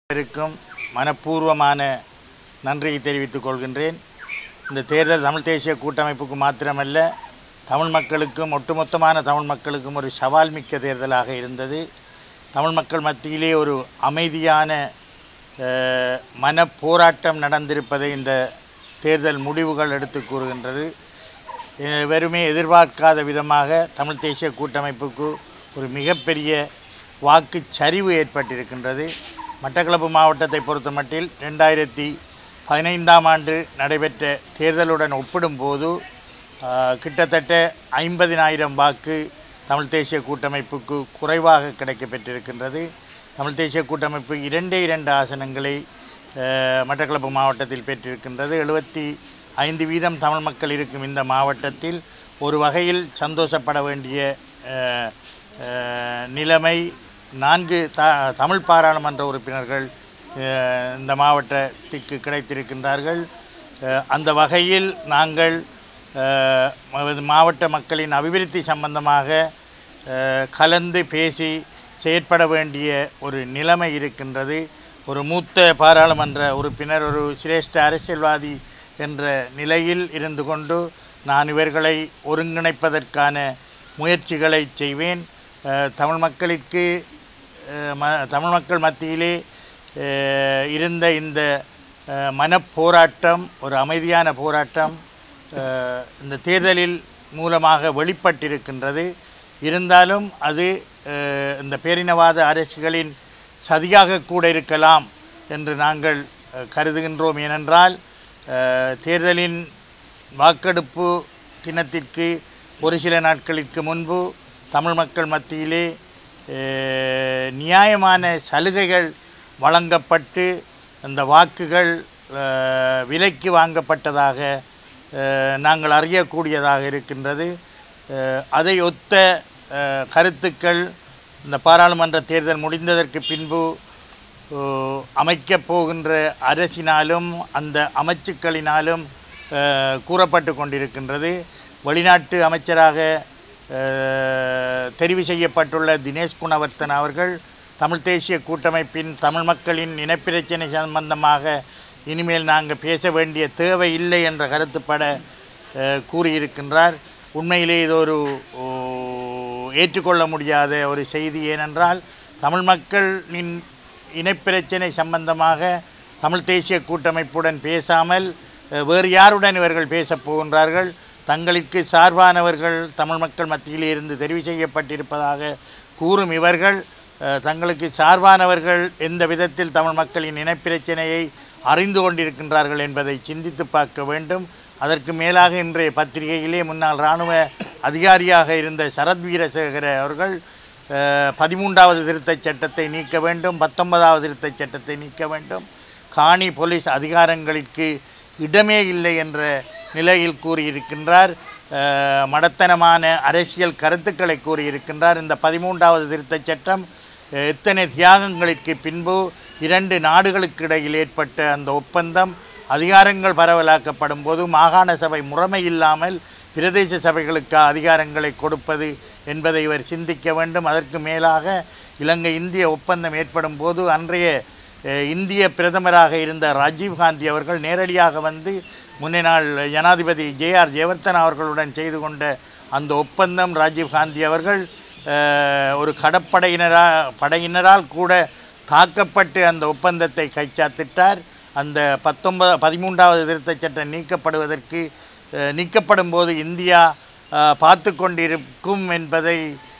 இருக்கும் மனப்பூர்வமான நன்றியை தெரிவித்துக் கொள்கின்றேன் இந்த தேர்தல் தமிழ் தேசிய கூட்டமைப்புக்கு மாத்திரமல்ல தமிழ் மக்களுக்கும் ஒட்டுமொத்தமான தமிழ் மக்களுக்கும் ஒரு சவால் மிக்க தேர்தலாக இருந்தது தமிழ் மக்கள் மத்தியிலே ஒரு அமைதியான அஹ், மனப்போராட்டம் நடந்திருப்பதை இந்த தேர்தல் முடிவுகள் எடுத்து கூறுகின்றது அஹ், வெறுமே எதிர்பார்க்காத விதமாக தமிழ் தேசிய கூட்டமைப்புக்கு ஒரு மிகப்பெரிய வாக்குச் சரிவு ஏற்பட்டிருக்கின்றது மட்டக்களப்பு மாவட்டத்தை பொறுத்தமட்டில் ரெண்டாயிரத்தி பதினைந்தாம் ஆண்டு நடைபெற்ற தேர்தலுடன் ஒப்பிடும்போது ஆஹ், கிட்டத்தட்ட ஐம்பதினாயிரம் வாக்கு தமிழ் தேசிய கூட்டமைப்புக்கு குறைவாக கிடைக்கப்பெற்றிருக்கின்றது தமிழ் தேசிய கூட்டமைப்பு இரண்டே இரண்டு ஆசனங்களை ஆஹ், மட்டக்களப்பு மாவட்டத்தில் பெற்றிருக்கின்றது எழுபத்தி ஐந்து வீதம் தமிழ் மக்கள் இருக்கும் இந்த மாவட்டத்தில் ஒரு வகையில் சந்தோஷப்பட வேண்டிய ஆஹ், ஆஹ், நிலைமை நான்கு த தமிழ் பாராளுமன்ற உறுப்பினர்கள் அஹ், இந்த மாவட்டத்திற்கு கிடைத்திருக்கின்றார்கள் அஹ், அந்த வகையில் நாங்கள் அஹ், ம- மாவட்ட மக்களின் அபிவிருத்தி சம்பந்தமாக அஹ், கலந்து பேசி செயற்பட வேண்டிய ஒரு நிலைமை இருக்கின்றது ஒரு மூத்த பாராளுமன்ற உறுப்பினர் ஒரு சிரேஷ்ட அரசியல்வாதி என்ற நிலையில் இருந்து கொண்டு நான் இவர்களை ஒருங்கிணைப்பதற்கான முயற்சிகளை செய்வேன் அஹ், தமிழ் மக்களுக்கு அஹ், ம தமிழ் மக்கள் மத்தியிலே அஹ், இருந்த இந்த அஹ், மனப்போராட்டம் ஒரு அமைதியான போராட்டம் அஹ், இந்த தேர்தலில் மூலமாக வெளிப்பட்டிருக்கின்றது இருந்தாலும் அது அஹ், இந்த பேரினவாத அரசுகளின் சதியாக கூட இருக்கலாம் என்று நாங்கள் அஹ், கருதுகின்றோம் ஏனென்றால் அஹ், தேர்தலின் வாக்கெடுப்பு தினத்திற்கு ஒரு சில நாட்களுக்கு முன்பு தமிழ் மக்கள் மத்தியிலே அஹ், நியாயமான சலுகைகள் வழங்கப்பட்டு அந்த வாக்குகள் அஹ், விலைக்கு வாங்கப்பட்டதாக அஹ், நாங்கள் அறியக்கூடியதாக இருக்கின்றது அஹ், அதை ஒத்த அஹ், கருத்துக்கள் இந்த பாராளுமன்ற தேர்தல் முடிந்ததற்கு பின்பு அஹ், அமைக்கப் போகின்ற அரசினாலும் அந்த அமைச்சுக்களினாலும் அஹ், கூறப்பட்டு கொண்டிருக்கின்றது வெளிநாட்டு அமைச்சராக அஹ், தெரிவு செய்யப்பட்டுள்ள தினேஷ் குணவர்த்தன் அவர்கள் தமிழ் தேசிய கூட்டமைப்பின் தமிழ் மக்களின் இனப்பிரச்சனை சம்பந்தமாக இனிமேல் நாங்கள் பேச வேண்டிய தேவை இல்லை என்ற கருத்துப்பட அஹ், கூறியிருக்கின்றார் உண்மையிலே இது ஒரு ஓ, ஏற்றுக்கொள்ள முடியாத ஒரு செய்தி ஏனென்றால் தமிழ் மக்களின் இனப்பிரச்சனை சம்பந்தமாக தமிழ் தேசிய கூட்டமைப்புடன் பேசாமல் அஹ், வேறு யாருடன் இவர்கள் பேசப் போகின்றார்கள் தங்களுக்கு சார்பானவர்கள் தமிழ் மக்கள் மத்தியிலே இருந்து தெரிவு செய்யப்பட்டிருப்பதாக கூறும் இவர்கள் அஹ், தங்களுக்கு சார்பானவர்கள் எந்த விதத்தில் தமிழ் மக்களின் இனப்பிரச்சனையை அறிந்து கொண்டிருக்கின்றார்கள் என்பதை சிந்தித்து பார்க்க வேண்டும் அதற்கு மேலாக இன்றைய பத்திரிகையிலே முன்னாள் இராணுவ அதிகாரியாக இருந்த சரத் வீரசேகர அவர்கள் அஹ், பதிமூன்றாவது திருத்தச் சட்டத்தை நீக்க வேண்டும் பத்தொன்பதாவது திருத்தச் சட்டத்தை நீக்க வேண்டும் காணி போலீஸ் அதிகாரங்களுக்கு இடமே இல்லை என்ற நிலையில் கூறியிருக்கின்றார் அஹ், மடத்தனமான அரசியல் கருத்துக்களை கூறியிருக்கின்றார் இந்த பதிமூன்றாவது திருத்தச் சட்டம் அஹ், எத்தனை தியாகங்களுக்கு பின்பு இரண்டு நாடுகளுக்கு இடையில் ஏற்பட்ட அந்த ஒப்பந்தம் அதிகாரங்கள் பரவலாக்கப்படும் போது மாகாண சபை முறைமை இல்லாமல் பிரதேச சபைகளுக்கு அதிகாரங்களை கொடுப்பது என்பதை இவர் சிந்திக்க வேண்டும் அதற்கு மேலாக இலங்கை இந்திய ஒப்பந்தம் ஏற்படும் போது அன்றைய அஹ், இந்திய பிரதமராக இருந்த ராஜீவ்காந்தி அவர்கள் நேரடியாக வந்து முன்னே நாள் ஜனாதிபதி ஜேஆர் ஜெயவர்தன் அவர்களுடன் செய்து கொண்ட அந்த ஒப்பந்தம் ராஜீவ்காந்தி அவர்கள் அஹ், ஒரு கடற்படையினரா படையினரால் கூட தாக்கப்பட்டு அந்த ஒப்பந்தத்தை கைச்சாத்திட்டார் அந்த பத்தொன்பது பதிமூன்றாவது திருத்தச் சட்டம் நீக்கப்படுவதற்கு அஹ், நீக்கப்படும் போது இந்தியா அஹ், பார்த்து கொண்டிருக்கும் என்பதை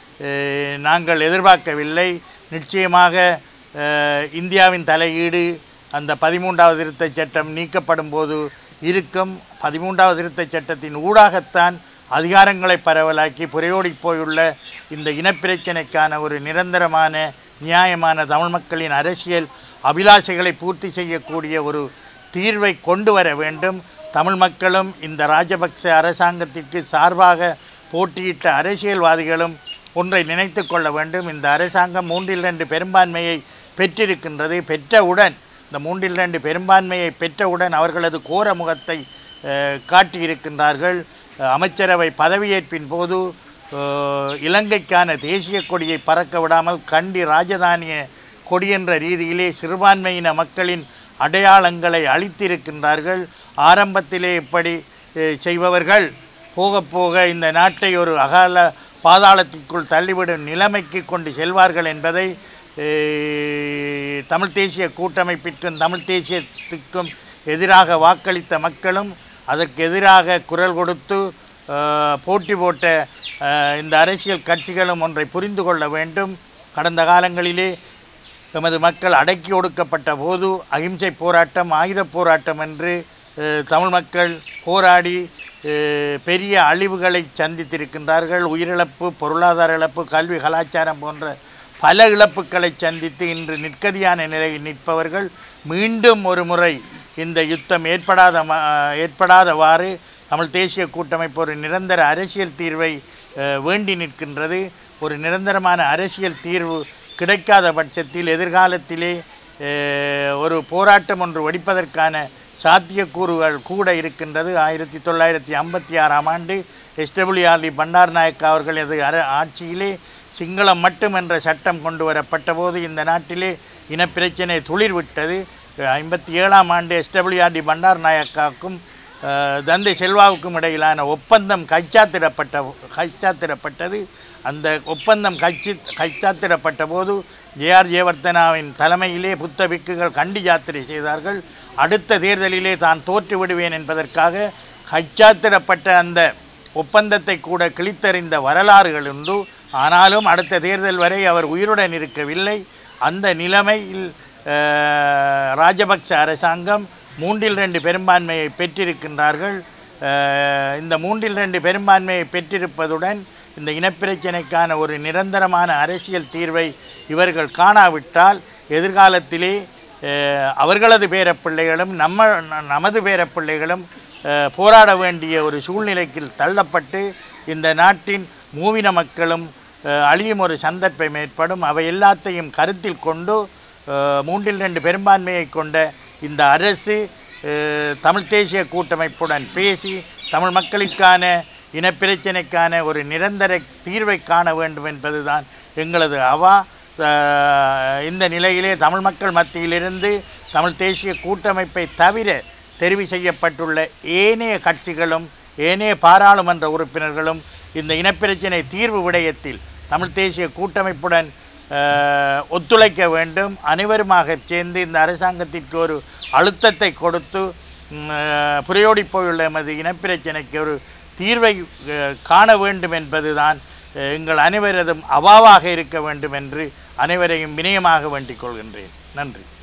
அஹ், நாங்கள் எதிர்பார்க்கவில்லை நிச்சயமாக அஹ், இந்தியாவின் தலையீடு அந்த பதிமூன்றாவது திருத்தச் சட்டம் நீக்கப்படும் போது இருக்கும் பதிமூன்றாவது திருத்தச் சட்டத்தின் ஊடாகத்தான் அதிகாரங்களை பரவலாக்கி புரையோடி போயுள்ள இந்த இனப்பிரச்சினைக்கான ஒரு நிரந்தரமான நியாயமான தமிழ் மக்களின் அரசியல் அபிலாஷைகளை பூர்த்தி செய்யக்கூடிய ஒரு தீர்வை கொண்டு வர வேண்டும் தமிழ் மக்களும் இந்த ராஜபக்ச அரசாங்கத்திற்கு சார்பாக போட்டியிட்ட அரசியல்வாதிகளும் ஒன்றை நினைத்து கொள்ள வேண்டும் இந்த அரசாங்கம் மூன்றில் ரெண்டு பெரும்பான்மையை பெற்றிருக்கின்றது பெற்றவுடன் இந்த மூன்றில் ரெண்டு பெரும்பான்மையை பெற்றவுடன் அவர்களது கோர முகத்தை அஹ், காட்டியிருக்கின்றார்கள் அஹ், அமைச்சரவை பதவியேற்பின் போது அஹ், இலங்கைக்கான தேசிய கொடியை பறக்க விடாமல் கண்டி ராஜதானியை கொடி என்ற ரீதியிலே சிறுபான்மையின மக்களின் அடையாளங்களை அளித்திருக்கின்றார்கள் ஆரம்பத்திலே இப்படி அஹ், செய்பவர்கள் போக போக இந்த நாட்டை ஒரு அகால பாதாளத்திற்குள் தள்ளிவிடும் நிலைமைக்கு கொண்டு செல்வார்கள் என்பதை அஹ், தமிழ் தேசிய கூட்டமைப்பிற்கும் தமிழ் தேசியத்துக்கும் எதிராக வாக்களித்த மக்களும் அதற்கு எதிராக குரல் கொடுத்து அஹ், போட்டி போட்ட அஹ், இந்த அரசியல் கட்சிகளும் ஒன்றை புரிந்து கொள்ள வேண்டும் கடந்த காலங்களிலே எமது மக்கள் அடக்கி ஒடுக்கப்பட்ட போது அகிம்சை போராட்டம் ஆயுத போராட்டம் என்று அஹ், தமிழ் மக்கள் போராடி அஹ், பெரிய அழிவுகளை சந்தித்திருக்கின்றார்கள் உயிரிழப்பு பொருளாதார இழப்பு கல்வி கலாச்சாரம் போன்ற பல இழப்புகளை சந்தித்து இன்று நிற்கதியான நிலையில் நிற்பவர்கள் மீண்டும் ஒரு முறை இந்த யுத்தம் ஏற்படாத ம- ஏற்படாதவாறு தமிழ் தேசிய கூட்டமைப்பு ஒரு நிரந்தர அரசியல் தீர்வை அஹ், வேண்டி நிற்கின்றது ஒரு நிரந்தரமான அரசியல் தீர்வு கிடைக்காத பட்சத்தில் எதிர்காலத்திலே அஹ், ஒரு போராட்டம் ஒன்று வெடிப்பதற்கான சாத்தியக்கூறுகள் கூட இருக்கின்றது ஆயிரத்தி தொள்ளாயிரத்தி ஐம்பத்தி ஆறாம் ஆண்டு எஸ்டபிள்யூஆர்டி பண்டார் நாயக்கா அவர்களது அர ஆட்சியிலே சிங்களம் மட்டும் என்ற சட்டம் கொண்டு வரப்பட்ட போது இந்த நாட்டிலே இனப்பிரச்சனை துளிர்விட்டது ஐம்பத்தி ஏழாம் ஆண்டு எஸ்டபிள்யூஆர்டி பண்டார் நாயக்காவுக்கும் அஹ், தந்தை செல்வாவுக்கும் இடையிலான ஒப்பந்தம் கைச்சாத்திடப்பட்ட கைச்சாத்திடப்பட்டது அந்த ஒப்பந்தம் கைச்சி கைச்சாத்திடப்பட்ட போது ஜேஆர் ஜெயவர்த்தனாவின் தலைமையிலே புத்த பிக்குகள் கண்டி யாத்திரை செய்தார்கள் அடுத்த தேர்தலிலே தான் தோற்று விடுவேன் என்பதற்காக கைச்சாத்திடப்பட்ட அந்த ஒப்பந்தத்தை கூட கிழித்தறிந்த வரலாறுகள் உண்டு ஆனாலும் அடுத்த தேர்தல் வரை அவர் உயிருடன் இருக்கவில்லை அந்த நிலைமையில் அஹ், ராஜபக்ச அரசாங்கம் மூன்றில் ரெண்டு பெரும்பான்மையை பெற்றிருக்கின்றார்கள் அஹ், இந்த மூன்றில் ரெண்டு பெரும்பான்மையை பெற்றிருப்பதுடன் இந்த இனப்பிரச்சினைக்கான ஒரு நிரந்தரமான அரசியல் தீர்வை இவர்கள் காணாவிட்டால் எதிர்காலத்திலே அஹ், அவர்களது பேரப்பிள்ளைகளும் நம்ம ந- நமது பேரப்பிள்ளைகளும் அஹ், போராட வேண்டிய ஒரு சூழ்நிலைக்கு தள்ளப்பட்டு இந்த நாட்டின் மூவின மக்களும் அஹ், அழியும் ஒரு சந்தர்ப்பம் ஏற்படும் அவை எல்லாத்தையும் கருத்தில் கொண்டு அஹ், மூன்றில் ரெண்டு பெரும்பான்மையை கொண்ட இந்த அரசு அஹ், தமிழ் தேசிய கூட்டமைப்புடன் பேசி தமிழ் மக்களுக்கான இனப்பிரச்சினைக்கான ஒரு நிரந்தர தீர்வை காண வேண்டும் என்பதுதான் எங்களது அவா அஹ், இந்த நிலையிலே தமிழ் மக்கள் மத்தியிலிருந்து தமிழ் தேசிய கூட்டமைப்பை தவிர தெரிவு செய்யப்பட்டுள்ள ஏனைய கட்சிகளும் ஏனைய பாராளுமன்ற உறுப்பினர்களும் இந்த இனப்பிரச்சினை தீர்வு விடயத்தில் தமிழ் தேசிய கூட்டமைப்புடன் அஹ், ஒத்துழைக்க வேண்டும் அனைவருமாக சேர்ந்து இந்த அரசாங்கத்திற்கு ஒரு அழுத்தத்தை கொடுத்து ம், அஹ், புரையோடி போயுள்ள எமது இனப்பிரச்சினைக்கு ஒரு தீர்வை அஹ், காண வேண்டும் என்பதுதான் அஹ், எங்கள் அனைவரதும் அவாவாக இருக்க வேண்டும் என்று அனைவரையும் வினயமாக வேண்டிக் கொள்கின்றேன் நன்றி